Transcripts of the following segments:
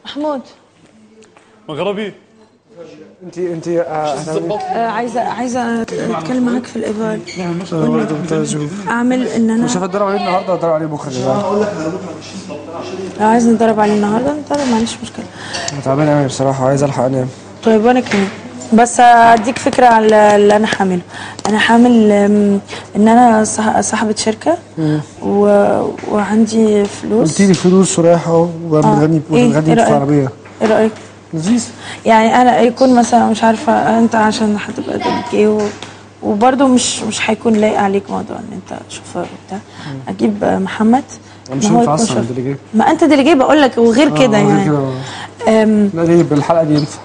محمود مغربي انت انت آه، آه عايزه عايزه اتكلم معاك في الايفال انا برضه كنت اشوف اعمل ان انا مش هتضرب عليه النهارده هتضرب عليه بكره كده لو عايز نضرب عليه النهارده نضرب ما عنديش مشكله انا تعبان قوي بصراحه وعايز الحق انام طيب وانا كمان بس اديك فكره على اللي انا حامله انا حامل أم، ان انا صح- صاحبه شركه و... وعندي فلوس قلت لي فلوس ورايحه وبنغني إيه؟ بنغني إيه في رأيك؟ العربيه ايه رايك لذيذ يعني انا يكون مثلا مش عارفه انت عشان هتبقى ديليجي و... وبرده مش مش هيكون لايق عليك موضوع ان انت شوفير وبتاع اجيب محمد مش ما هو هينفع يكون اصلا شوفير. الديليجي ما انت ديليجي بقول لك وغير كده آه، غير يعني كده أم، لا ليه بالحلقه دي ينفع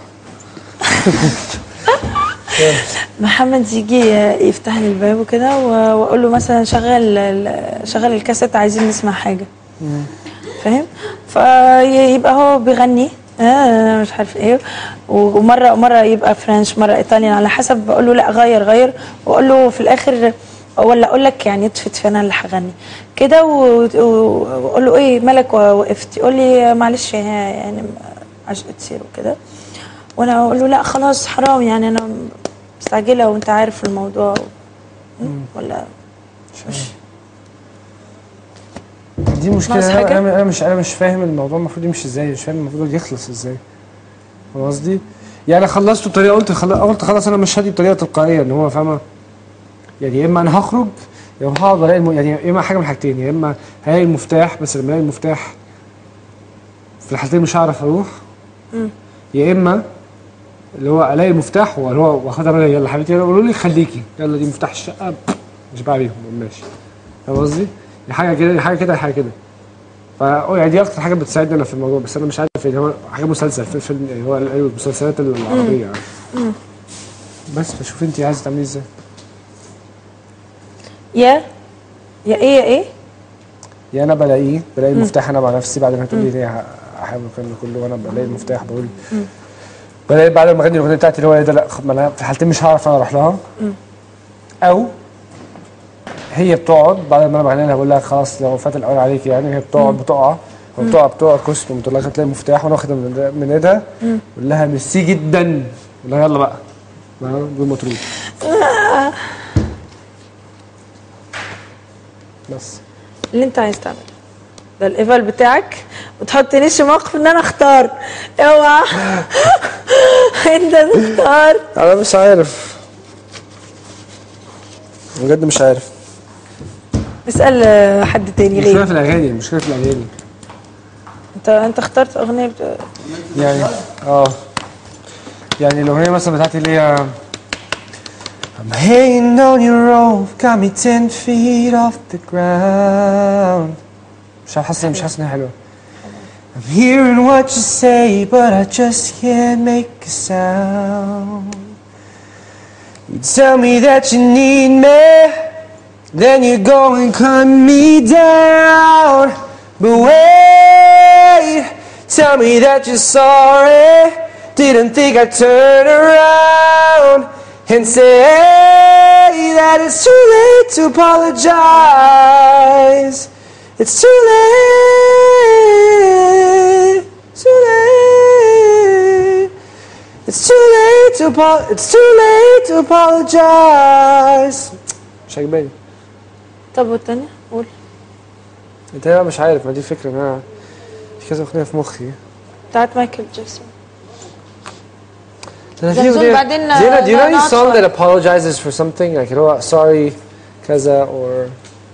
محمد يجي يفتح لي الباب وكده و- واقول له مثلا شغل ال- شغل الكاسيت عايزين نسمع حاجه فاهم فيبقى هو بيغني آه مش عارف ايه و- ومره مره يبقى فرنش مره ايطاليان على حسب بقول له لا غير غير واقول له في الاخر ولا اقول لك يعني اطفت في انا اللي هغني كده و- و- واقول له ايه مالك وقفت يقول لي معلش يعني عشق تصير وكده وانا اقول له لا خلاص حرام يعني انا مستعجله وانت عارف الموضوع ولا دي مشكله ناقص انا حاجة؟ انا أنا مش انا مش فاهم الموضوع المفروض يمشي ازاي مش فاهم المفروض يخلص ازاي فاهم قصدي؟ يعني خلصته بطريقه قلت خلاص قلت خلاص انا مش هادي بطريقه تلقائيه ان هو فاهمه يعني يا اما انا هخرج يا اما هقعد الاقي الم... يعني يا اما حاجه من حاجتين يا اما هلاقي المفتاح بس لما الاقي المفتاح في الحالتين مش هعرف اروح يا اما اللي هو الاقي المفتاح واللي هو واخدها منها يلا حبيبتي يلا قولوا لي خليكي يلا دي مفتاح الشقه مش بقى بيهم ماشي فاهم قصدي؟ يا حاجه كده يا حاجه كده يا حاجه كده فا يعني دي اكتر حاجه بتساعدني انا في الموضوع بس انا مش عارف يعني هو حاجه مسلسل في فيلم يعني هو المسلسلات العربيه يعني بس فشوف انت عايزه تعملي ازاي يا يا ايه يا ايه يا انا بلاقيه بلاقي المفتاح انا مع نفسي بعد ما تقول لي ليه هحاول الكلام ده كله وانا بلاقي المفتاح بقول بلاقي بعد ما اغني الاغنيه بتاعتي اللي هو ايه ده لا خ- ما انا في الحالتين مش هعرف انا اروح لها او هي بتقعد بعد ما انا بغني لها بقول لها خلاص لو فات الاول عليك يعني هي بتقعد بتقع وبتقع بتقع كوست وتقول لها تلاقي المفتاح وانا واخدها من من ايدها بقول لها ميرسي جدا بقول لها يلا بقى بدون مطرود بس اللي انت عايز تعمله ده الايفال بتاعك وتحطنيش في موقف ان انا اختار اوعى انت تختار انا مش عارف بجد مش عارف اسال آه، حد تاني المشكله ليه في الاغاني المشكله في الاغاني انت انت اخترت اغنيه بت... يعني اه يعني الاغنيه مثلا بتاعتي اللي هي I'm hanging on your rope got me 10 feet off the ground مش حاسس مش حاسس انها حلوه I'm hearing what you say but I just can't make a sound You tell me that you need me Then you go and cut me down But wait Tell me that you're sorry Didn't think I'd turn around And say that it's too late to apologize It's too late Too late It's too late to apo- It's too late to apologize مش عاجباني طب والتانية قول انت بقى مش عارف ما دي فكرة ان انا في كذا اغنية في مخي بتاعت مايكل جاكسون انا جاهزون أغنية- بعدين do you know, do you know any نقعد song شوية. that apologizes for something like اللي هو sorry كذا or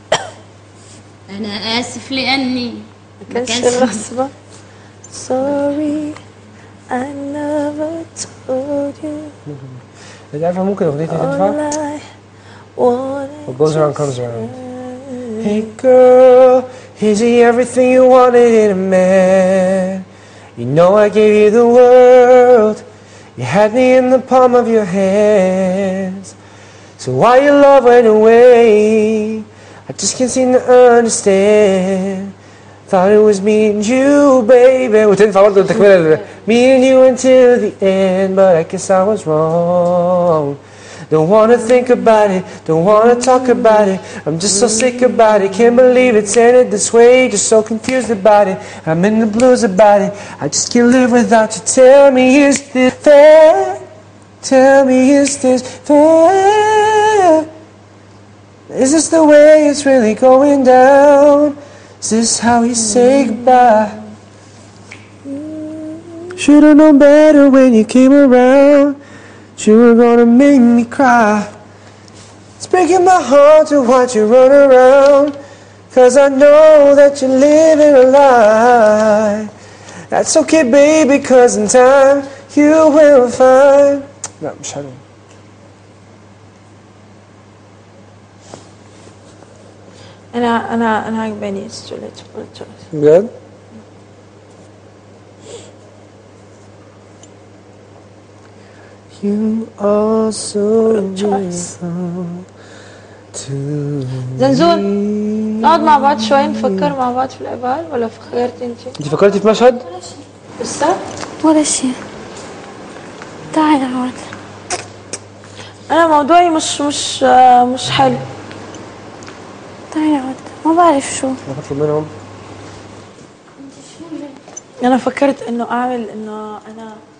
انا اسف لاني ما كانش الرسمة sorry I never told you انت عارفة ممكن اغنيتي تنفع all I wanted What goes around comes around Hey girl, is he everything you wanted in a man? You know I gave you the world. You had me in the palm of your hands. So why your love went away? I just can't seem to understand. Thought it was me and you, baby. وتنفع برضه التكملة Me and you until the end, but I guess I was wrong. Don't wanna think about it, don't wanna talk about it. I'm just so sick about it, can't believe it's ended this way. Just so confused about it, I'm in the blues about it. I just can't live without you. Tell me, is this fair? Tell me, is this fair? Is this the way it's really going down? Is this how we say goodbye? Should've known better when you came around. You were gonna make me cry. It's breaking my heart to watch you run around. Cause I know that you're living a lie. That's okay, baby, cause in time you will find. لا مش حلو انا انا انا عجباني It's too late to apologize. بجد؟ You are so Choice. beautiful to زنزون me. نقعد مع بعض شوي نفكر مع بعض في العبال ولا فكرت انت؟ انت فكرتي في مشهد؟ لسه؟ ولا شيء تعال اقعد انا موضوعي مش مش آه، مش حلو تعال اقعد ما بعرف شو انا هطلب منهم انا فكرت انه اعمل انه انا